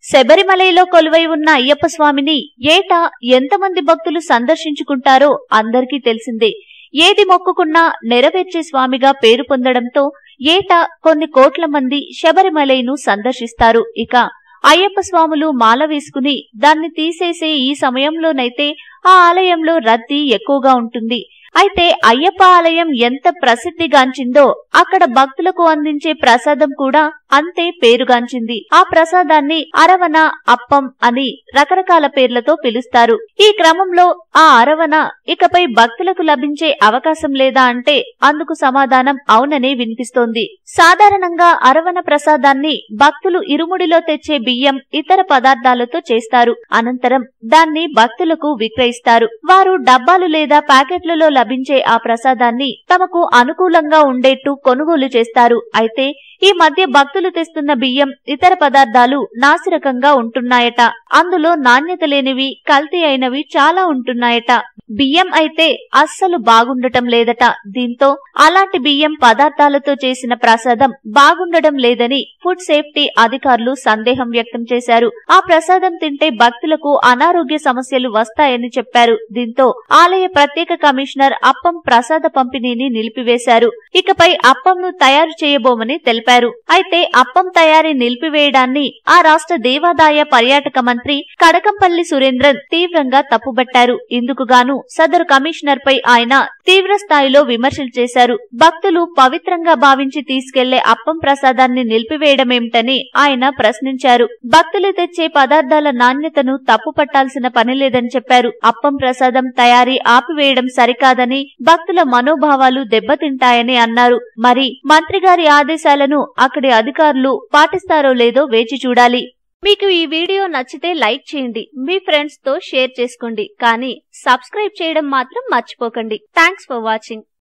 శబరిమలలో కొలువై ఉన్న అయ్యప్ప స్వామిని ఏటా ఎంతమంది భక్తులు సందర్శించుకుంటారో అందరికీ తెలిసిందే ఏది మొక్కుకున్నా నెరవేర్చే స్వామిగా పేరు పొందడంతో ఏటా కొన్ని కోట్ల మంది శబరిమలైను సందర్శిస్తారు ఇక అయ్యప్ప స్వాములు మాల వేసుకుని దాన్ని తీసేసే ఈ సమయంలోనైతే ఆ ఆలయంలో రద్దీ ఎక్కువగా ఉంటుంది అయితే అయ్యప్ప ఆలయం ఎంత ప్రసిద్ధిగాంచిందో అక్కడ భక్తులకు అందించే ప్రసాదం కూడా అంతే పేరుగాంచింది ఆ ప్రసాదాన్ని అరవన అప్పం అని రకరకాల పేర్లతో పిలుస్తారు ఈ క్రమంలో ఆ అరవన ఇకపై భక్తులకు లభించే అవకాశం లేదా అంటే అందుకు సమాధానం అవుననే వినిపిస్తోంది సాధారణంగా అరవన ప్రసాదాన్ని భక్తులు ఇరుముడిలో తెచ్చే బియ్యం ఇతర పదార్థాలతో చేస్తారు అనంతరం దాన్ని భక్తులకు విక్రయిస్తారు వారు డబ్బాలు లేదా ప్యాకెట్లలో లభించే ఆ ప్రసాదాన్ని తమకు అనుకూలంగా ఉండేట్టు కొనుగోలు చేస్తారు అయితే ఈ మధ్య భక్తులు తెస్తున్న బియ్యం ఇతర పదార్థాలు నాసిరకంగా ఉంటున్నాయట అందులో నాణ్యత లేనివి కల్తీ అయినవి చాలా ఉంటున్నాయట బియ్యం అయితే అస్సలు బాగుండటం లేదట దీంతో అలాంటి బియ్యం పదార్థాలతో చేసిన ప్రసాదం బాగుండడం లేదని ఫుడ్ సేఫ్టీ అధికారులు సందేహం వ్యక్తం చేశారు ఆ ప్రసాదం తింటే భక్తులకు అనారోగ్య సమస్యలు వస్తాయని చెప్పారు దీంతో ఆలయ ప్రత్యేక కమిషనర్ అప్పం ప్రసాద పంపిణీని నిలిపివేశారు ఇకపై అప్పంను తయారు చేయబోమని తెలిపారు అయితే అప్పం తయారీ నిలిపివేయడాన్ని ఆ రాష్ట్ర దేవాదాయ పర్యాటక మంత్రి కడకంపల్లి సురేంద్రన్ తీవ్రంగా తప్పుబట్టారు ఇందుకుగాను సదరు కమిషనర్ పై ఆయన తీవ్ర స్థాయిలో విమర్శలు చేశారు భక్తులు పవిత్రంగా భావించి తీసుకెళ్లే అప్పం ప్రసాదాన్ని నిలిపివేయడమేమిటని ఆయన ప్రశ్నించారు భక్తులు తెచ్చే పదార్థాల నాణ్యతను తప్పు పట్టాల్సిన పని లేదని చెప్పారు అప్పం ప్రసాదం తయారీ ఆపివేయడం సరికాదని భక్తుల మనోభావాలు దెబ్బతింటాయని అన్నారు మరి మంత్రి గారి ఆదేశాలను అక్కడి అధికారులు పాటిస్తారో లేదో వేచి చూడాలి మీకు ఈ వీడియో నచ్చితే లైక్ చేయండి మీ ఫ్రెండ్స్ తో షేర్ చేసుకోండి కానీ సబ్స్క్రైబ్ చేయడం మాత్రం మర్చిపోకండి థ్యాంక్స్ ఫర్ వాచింగ్